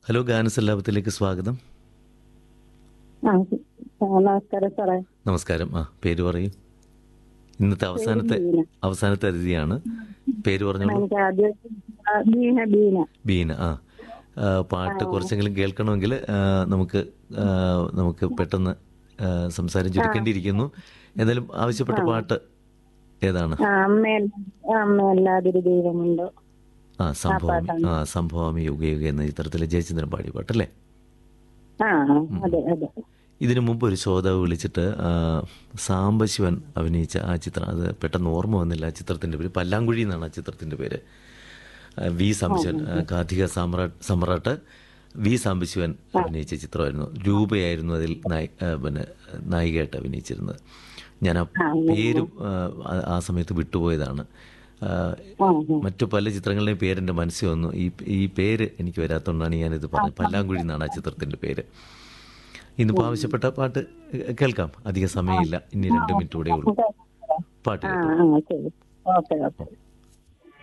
Hello ഗാനസല്ലാപത്തിലേക്ക് സ്വാഗതം ആ ആ, നമസ്കാരം സാറേ നമസ്കാരം ആ പേര് പറയൂ ഇന്നത്തെ അവസാനത്തെ ബീന. അവസാനത്തെ അതിഥിയാണ് പേര് പറഞ്ഞോളൂ എനിക്ക് ആദ്യം ആ, ബീന ബീന ബീന ആ ആ, പാട്ട് കുറച്ചെങ്കിലും കേൾക്കണമെങ്കിൽ ആ, നമുക്ക് ആ, നമുക്ക് പെട്ടെന്ന് ആ, സംസാരം ചുരുക്കേണ്ടിയിരിക്കുന്നു എന്തായാലും ആവശ്യപ്പെട്ട പാട്ട് ഏതാണ് ആ അമ്മയല്ല അമ്മയല്ലാതൊരു ദൈവമുണ്ടോ ആ സംഭവം ആ സംഭവം യുഗ യുഗ എന്ന ചിത്രത്തിലെ ജയചന്ദ്രൻ പാടിയ പാട്ടല്ലേ ആ അതെ അതെ ഇതിനു മുമ്പ് ഒരു ശ്രോതാവ് വിളിച്ചിട്ട് ആ, സാംബശിവൻ അഭിനയിച്ച ആ ചിത്രം അത് പെട്ടെന്ന് ഓർമ്മ വന്നില്ല ആ ചിത്രത്തിൻ്റെ പേര് പല്ലാങ്കുഴി എന്നാണ് ആ ചിത്രത്തിൻ്റെ പേര് ആ, വി സാംബശിവൻ ആ, കാർത്തിക സാമ്രാട്ട് സമ്രാട്ട് വി സാംബശിവൻ അഭിനയിച്ച ചിത്രമായിരുന്നു രൂപയായിരുന്നു അതിൽ നായി ആ, പിന്നെ നായികയായിട്ട് അഭിനയിച്ചിരുന്നത് ഞാൻ ആ പേരും ആ, ആ- ആ സമയത്ത് വിട്ടുപോയതാണ് ആ, ആ മറ്റു പല ചിത്രങ്ങളുടെയും പേര് എൻ്റെ മനസ്സിൽ വന്നു ഈ ഈ പേര് എനിക്ക് വരാത്തതുകൊണ്ടാണ് ഞാനിത് പറഞ്ഞത് പല്ലാങ്കുഴി എന്നാണ് ആ ചിത്രത്തിൻ്റെ പേര് ഇന്നിപ്പോൾ ആവശ്യപ്പെട്ട പാട്ട് കേൾക്കാം അധിക സമയമില്ല ഇനി രണ്ട് മിനിറ്റ് കൂടെ ഉള്ളൂ പാട്ട് ആ കേൾക്കാം ആ ശരി ഓക്കെ ഓക്കെ